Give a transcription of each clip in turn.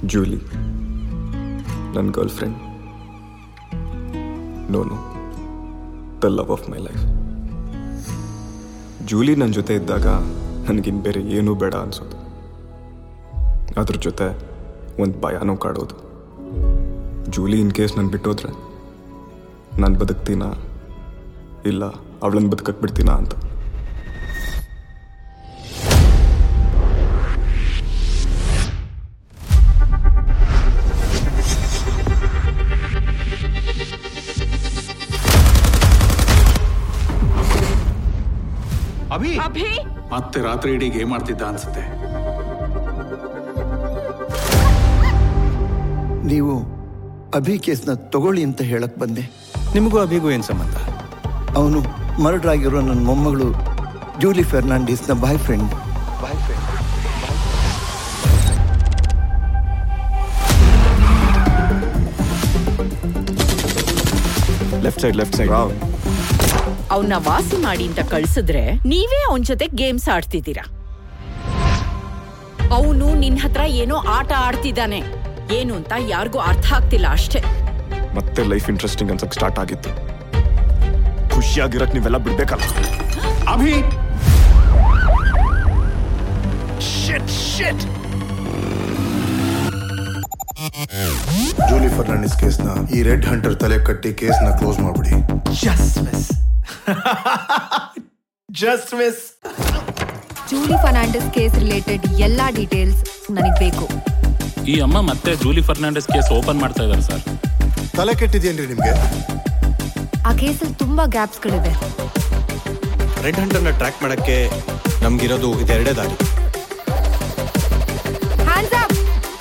Julie ನನ್ನ girlfriend no no the love of my life Julie ನನ್ನ ಜೊತೆ ಇದ್ದಾಗ ನನಗಿನ್ ಬೇರೆ ಏನೂ ಬೇಡ ಅನ್ಸೋದು ಅದ್ರ ಜೊತೆ ಒಂದು ಭಯನೂ ಕಾಡೋದು ಜೂಲಿ ಇನ್ ಕೇಸ್ ನಾನು ಬಿಟ್ಟೋದ್ರೆ ನಾನು ಬದುಕ್ತೀನಾ ಇಲ್ಲ ಅವಳನ್ನು ಬದುಕಕ್ಕೆ ಬಿಡ್ತೀನಾ ಅಂತ ಅಭಿ ಅಭಿ ಮತ್ತೆ ರಾತ್ರಿ ಇಡೀ ಗೇಮ್ ಆಡ್ತಿದ್ದ ಅನ್ಸುತ್ತೆ ನೀವು ಅಭಿ ಕೇಸ್ನ ತಗೊಳ್ಳಿ ಅಂತ ಹೇಳಕ್ ಬಂದೆ ನಿಮಗೂ ಅಭಿಗೂ ಏನು ಸಂಬಂಧ ಅವನು ಮರ್ಡರ್ ಆಗಿರೋ ನನ್ನ ಮೊಮ್ಮಗಳು ಜೂಲಿ ಫೆರ್ನಾಂಡಿಸ್ನ boyfriend boyfriend left side left side ಅವನ್ನ ವಾಸಿ ಮಾಡಿ ಅಂತ ಕಳ್ಸಿದ್ರೆ ನೀವೇ ಅವನ್ ಜೊತೆ ಗೇಮ್ಸ್ ಆಡ್ತಿದ್ದೀರಾ ಅವನು ನಿನ್ ಹತ್ರ ಏನೋ ಆಟ ಆಡ್ತಿದ್ದಾನೆ ಏನು ಅಂತ ಯಾರಿಗೂ ಅರ್ಥ ಆಗ್ತಿಲ್ಲ ಅಷ್ಟೇ ಮತ್ತೆ ಲೈಫ್ ಇಂಟ್ರೆಸ್ಟಿಂಗ್ ಅನ್ಸಕ್ ಸ್ಟಾರ್ಟ್ ಆಗಿತ್ತು ಖುಷಿಯಾಗಿರಕ್ ನೀವೆಲ್ಲ ಬಿಡ್ಬೇಕಲ್ಲ ಅಭಿ ಜೂಲಿ ಫರ್ನಾಂಡಿಸ್ ಕೇಸ್ನ ಈ ರೆಡ್ ಹಂಟರ್ ತಲೆ ಕಟ್ಟಿ ಕೇಸ್ನ ಕ್ಲೋಸ್ ಮಾಡ್ಬಿಡಿ just miss just miss Julie Fernandes case related ಎಲ್ಲಾ ಡೀಟೇಲ್ಸ್ ನನಗೆ ಬೇಕು ಈ ಅಮ್ಮ ಮತ್ತೆ ಜೂಲಿ ಫರ್ನಾಂಡಿಸ್ ಕೇಸ್ ಓಪನ್ ಮಾಡ್ತಾ ಇದ್ದಾರೆ ಸರ್ ತಲೆ ಕೆಟ್ಟಿದೇನ್ರಿ ನಿಮ್ಗೆ ಆ ಕೇಸಲ್ಲಿ ತುಂಬಾ ಗ್ಯಾಪ್ಸ್ಗಳಿವೆ ರೆಡ್ ಹಂಟರ್ನ ಟ್ರ್ಯಾಕ್ ಮಾಡಕ್ಕೆ ನಮ್ಗಿರೋದು ಇದೆರಡೇ ದಾರಿ ಹ್ಯಾಂಡ್ಸ್ ಅಪ್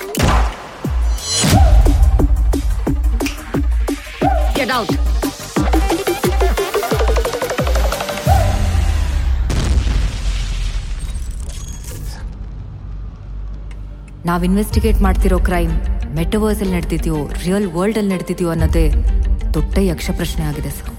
ಗೆಟ್ ಔಟ್ ನಾವ್ ಇನ್ವೆಸ್ಟಿಗೇಟ್ ಮಾಡ್ತಿರೋ ಕ್ರೈಮ್ ಮೆಟವರ್ಸ್ ಅಲ್ಲಿ ನಡೆದಿದ್ಯೋ ರಿಯಲ್ ವರ್ಲ್ಡ್ ಅಲ್ಲಿ ನಡೆದಿದ್ಯೋ ಅನ್ನೋದೇ ದೊಡ್ಡ ಯಕ್ಷ ಪ್ರಶ್ನೆ ಆಗಿದೆ ಸರ್